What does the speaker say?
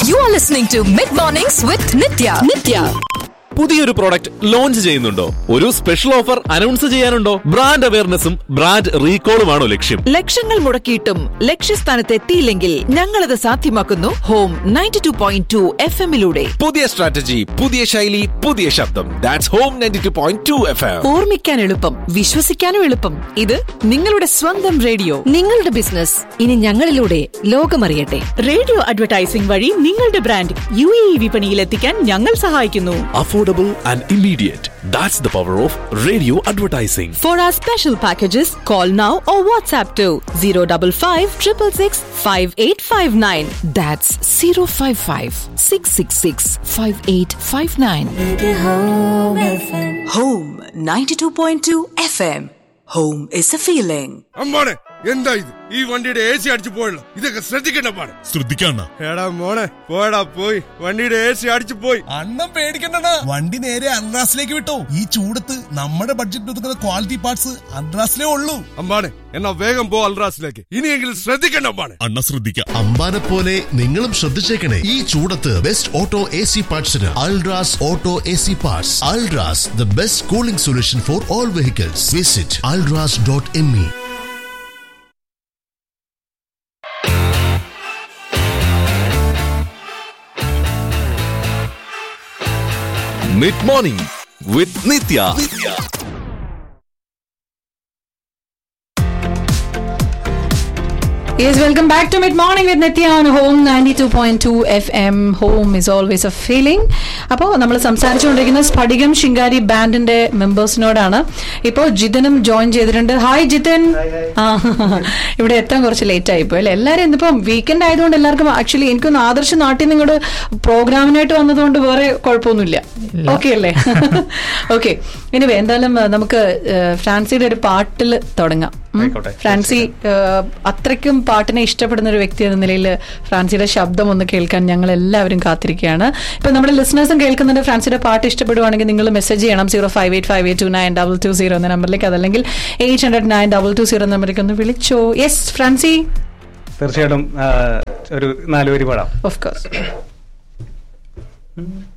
You are listening to Mid Mornings with Nitya. Nitya. പുതിയൊരു product launch ചെയ്യുന്നുണ്ടോ ഒരു special offer announce ചെയ്യാനുണ്ടോ brand അവയർനെസ്സും ബ്രാൻഡ് റീകോളുമാണോ ലക്ഷ്യം ലക്ഷങ്ങൾ മുടക്കിയിട്ടും ലക്ഷ്യസ്ഥാനത്ത് എത്തിയില്ലെങ്കിൽ ഞങ്ങളത് സാധ്യമാക്കുന്നു home ninety two point two F എമ്മിലൂടെ പുതിയ സ്ട്രാറ്റജി പുതിയ ശൈലി പുതിയ ശബ്ദം that's home ninety two point two F M ഓർമ്മിക്കാൻ എളുപ്പം വിശ്വസിക്കാനും എളുപ്പം ഇത് നിങ്ങളുടെ സ്വന്തം റേഡിയോ നിങ്ങളുടെ ബിസിനസ് ഇനി ഞങ്ങളിലൂടെ ലോകമറിയട്ടെ റേഡിയോ അഡ്വർടൈസിംഗ് വഴി നിങ്ങളുടെ ബ്രാൻഡ് യു എ ഇ വിപണിയിൽ എത്തിക്കാൻ ഞങ്ങൾ സഹായിക്കുന്നു affordable and immediate that's the power of radio advertising for our special packages call now or WhatsApp to zero double five triple six five eight five nine that's zero five five six six six five eight five nine Home 92.2 FM. Home is a feeling. അമ്മാണെ എന്താ ഇത് ഈ വണ്ടിയുടെ A C അടിച്ചു പോയല്ലോ ഇതൊക്കെ ശ്രദ്ധിക്കണ്ട പാടെ ശ്രദ്ധിക്കണ്ട എടാ മോളെ പോയടാ പോയി വണ്ടിയുടെ എ സി അടിച്ചു പോയി അണ്ണം പേടിക്കണ്ടടാ വണ്ടി നേരെ അൺറാസിലേക്ക് വിട്ടോ ഈ ചൂടത്ത് നമ്മുടെ ബഡ്ജറ്റ് ഒതുക്കുന്ന ക്വാളിറ്റി പാർട്സ് അൺറാസിലേ ഉള്ളൂ അമ്പാണെ എന്നാ വേഗം പോ അൽറാസിലേക്ക് ഇനിയെങ്കിലും ശ്രദ്ധിക്കണ്ട അമ്പാണെ അണ്ണ ശ്രദ്ധിക്കാം അമ്പാനെ പോലെ നിങ്ങളും ശ്രദ്ധിച്ചേക്കണേ ഈ ചൂടത്ത് ബെസ്റ്റ് ഓട്ടോ എ സി പാർട്സിന് Ultras auto A C parts Ultras the best cooling solution for all vehicles visit Ultras dot M E mid morning with Nitya Yes, welcome back to Mid Morning with Nitya on Home 92.2 FM. Home is always a feeling. അപ്പോൾ നമ്മൾ സംസാരിച്ചുകൊണ്ടിരിക്കുന്ന സ്ഫടികം ശിങ്കാരി ബാൻഡിന്റെ മെമ്പേഴ്സിനോടാണ് ഇപ്പോൾ ജിതനും join ചെയ്തിട്ടുണ്ട് hi Jithan ആ ഇവിടെ എത്താൻ കുറച്ച് ലേറ്റ് ആയിപ്പോയി അല്ലേ എല്ലാവരും ഇന്നിപ്പം വീക്കെൻഡ് ആയതുകൊണ്ട് എല്ലാവർക്കും ആക്ച്വലി എനിക്കൊന്ന് ആദർശ് നാട്ടിൽ നിങ്ങളുടെ പ്രോഗ്രാമിനായിട്ട് വന്നതുകൊണ്ട് വേറെ കുഴപ്പമൊന്നുമില്ല ഓക്കെ അല്ലേ ഓക്കെ ഇനി എന്തായാലും ആ, നമുക്ക് ആ, ഫ്രാൻസിയുടെ ഒരു പാട്ടിൽ തുടങ്ങാം ഉം? ഫ്രാൻസി ആ, അത്രയ്ക്കും പാട്ടിനെ ഇഷ്ടപ്പെടുന്ന ഒരു വ്യക്തി എന്ന നിലയിൽ ഫ്രാൻസിയുടെ ശബ്ദം ഒന്ന് കേൾക്കാൻ ഞങ്ങൾ എല്ലാവരും കാത്തിരിക്കുകയാണ് ഇപ്പൊ നമ്മുടെ ലിസണേഴ്സും കേൾക്കുന്നുണ്ട് ഫ്രാൻസിയുടെ പാട്ട് ഇഷ്ടപ്പെടുവാണെങ്കിൽ നിങ്ങൾ മെസ്സേജ് ചെയ്യണം zero five eight five eight two nine double two zero എന്ന നമ്പറിലേക്ക് അതല്ലെങ്കിൽ eight hundred nine double two zero നമ്പറിലേക്ക് ഒന്ന് വിളിച്ചോ യെസ് ഫ്രാൻസി തീർച്ചയായിട്ടും ആ, ഒരു നാല് വരി പാടാം ഓഫ് കോഴ്സ്